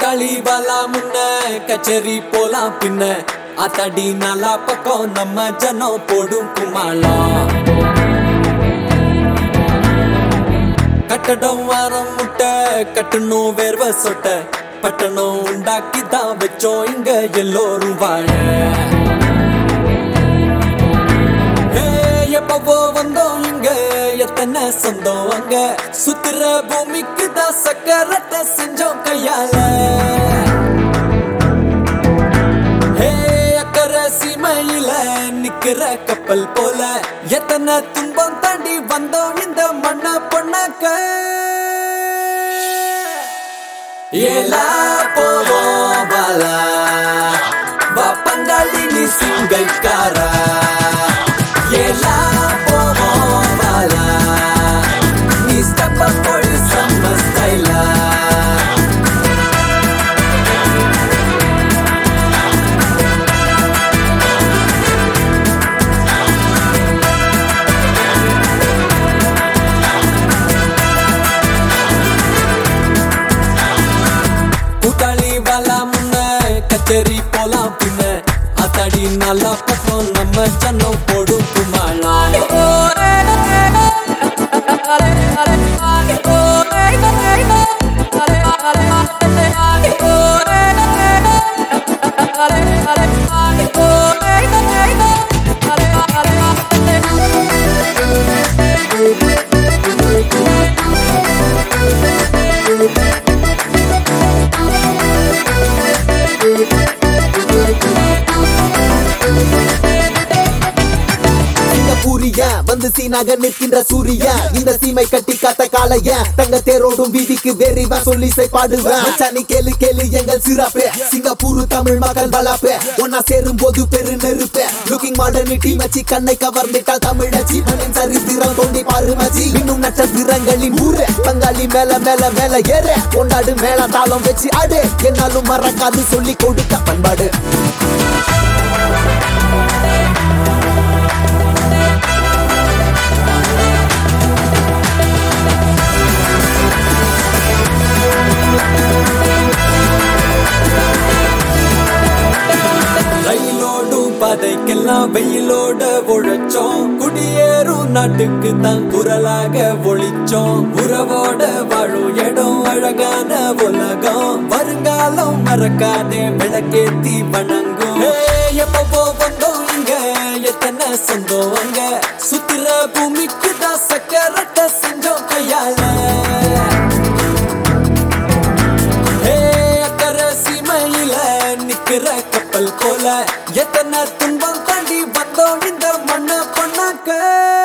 கூட்டாளி பாலா முன்ன கச்சேரி போலாம் பின்ன அத்தடி நல்லா பக்கம் நம்ம ஜனம் போடும் குமாளம் கட்டடம் வாரம் முட்டை கட்டணும் வேர்வை சொட்ட பட்டணம் உண்டாக்கி தான் வச்சோம் இங்க எல்லோரும் வாழ ஏ, எப்பவோ வந்தோம் இங்க எத்தனை சொந்தம் அங்க சுத்துற பூமிக்கு தான் சக்கரத்தை செஞ்சோம் கையால ஹே, அக்கறை சீமையில நிக்கிற கப்பல் போல எத்தனை துன்பம் தாண்டி வந்தோம் இந்த மண்ண பொண்ணாக்க ஏலா போவோம் பாலா வா பங்காளி நீ சிங்கைக்காரா ஏலா போவோம் பாலா நீ ஸ்டெப் அப் போடு செம்ம ஸ்டைலா கூட்டாளி வாலா முன்ன கச்சேரி போலாம் பின்ன அத்தடி நல்லா பக்கம் நம்ம ஜனம் போடும் குமாளா சிங்கப்பூரிய வந்து சீனாக நிற்கின்ற சூரிய இந்த சீமை கட்டி காத்த காளைய தங்க தேரோடும் வீதிக்கு வெறிவா சொல்லி பாடுவேன் மச்சானி கேளு கேளு எங்கள் சிறப்பு சிங்கப்பூர் தமிழ் மக்கள் வளர்ப்பு ஒன்னா சேரும் போது பெரு நெருப்பு லுக்கிங் மாடர்னிட்டி மச்சி கண்ணை கவர்ந்திட்டால் தமிழச்சி மண்ணின் சரித்திரம் தோண்டி பாரு மச்சி இன்னும் நட்சத்திரங்களின் ஊரு பங்காளி மேல மேல மேல ஏற கொண்டாடு மேல தாளம் வச்சு ஆடு என்னாலும் மறக்காது சொல்லி கொடுத்த பண்பாடு ரயிலோடும் பதைக்கெல்லாம் வெயிலோட உழைச்சோம் குடியேறும் நாட்டுக்கு தான் குரலாக ஒழிச்சோம் உறவோட வாழும் இடம் அழகான உலகம் வருங்காலம் மறக்காதே விளக்கேத்தி வணங்கும் ஏய், எப்பவோ வந்தோம் இங்க எத்தனை சொந்தம் அங்க சுத்துற பூமிக்கு தான் சக்கரத்தை செஞ்சோம் கையால ஹே, அக்கறை சீமையில நிக்கிற கப்பல் போல எத்தனை துன்பம் தாண்டி வந்தோம் இந்த மண்ண பொண்ணாக்க